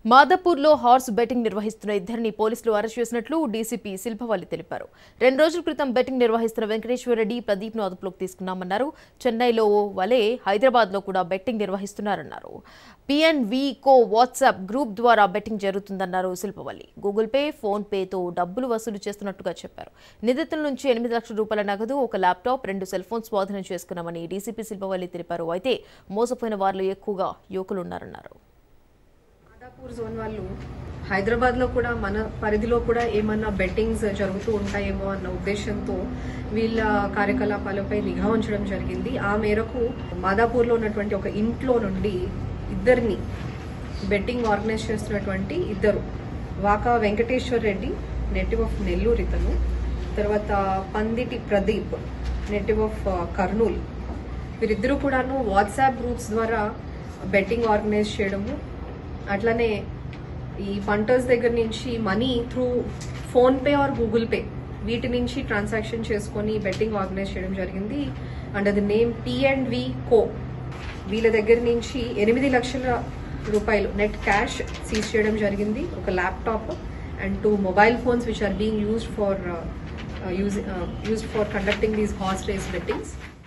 మాదాపూర్లో horse betting నిర్వహిస్తున్న ఇద్దరిని పోలీసులు అరెస్ట్ చేసినట్లు డీసీపీ శిల్పవల్లి తెలిపారు రెండు రోజుల క్రితం బెట్టింగ్ నిర్వహిస్తున్న వెంకటేశ్వరరెడ్డి ప్రదీప్ను అదుపులోకి తీసుకున్నామన్నారు చెన్నైలో వలే హైదరాబాద్లో కూడా బెట్టింగ్ నిర్వహిస్తున్నారన్నారు పిఎన్వి కో వాట్సాప్ గ్రూప్ ద్వారా బెట్టింగ్ జరుగుతుందన్నారు శిల్పవల్లి గూగుల్ పే ఫోన్ పేతో డబ్బులు వసూలు చేస్తున్నట్టుగా చెప్పారు నిందితుల నుంచి ఎనిమిది లక్షల రూపాయల నగదు ఒక ల్యాప్టాప్ రెండు సెల్ ఫోన్ స్వాధీనం చేసుకున్నామని డీసీపీ శిల్పవల్లి తెలిపారు అయితే మోసపోయిన వారిలో ఎక్కువగా యువకులున్నారన్నారు మాదాపూర్ జోన్ వాళ్ళు హైదరాబాద్ లో కూడా మన పరిధిలో కూడా ఏమన్నా బెట్టింగ్స్ జరుగుతూ ఉంటాయేమో అన్న ఉద్దేశంతో వీళ్ళ కార్యకలాపాలపై నిఘా ఉంచడం జరిగింది ఆ మేరకు మాదాపూర్ లో ఉన్నటువంటి ఒక ఇంట్లో నుండి ఇద్దరిని బెట్టింగ్ ఆర్గనైజ్ చేస్తున్నటువంటి ఇద్దరు వాకా వెంకటేశ్వర్ రెడ్డి నెటివ్ ఆఫ్ నెల్లూరు ఇతను తర్వాత పందిటి ప్రదీప్ నెటివ్ ఆఫ్ కర్నూలు వీరిద్దరూ కూడాను వాట్సాప్ గ్రూప్స్ ద్వారా బెట్టింగ్ ఆర్గనైజ్ చేయడము అట్లనే ఈ పంటర్స్ దగ్గర నుంచి money through PhonePe or Google Pay వీటి నుంచి ట్రాన్సాక్షన్ చేసుకొని బెట్టింగ్ ఆర్గనైజ్ చేయడం జరిగింది under the name P and V co వీళ్ళ దగ్గర నుంచి ఎనిమిది లక్షల రూపాయలు నెట్ క్యాష్ సీజ్ చేయడం జరిగింది ఒక laptop and two mobile phones which are being used for use used for conducting these horse race bettings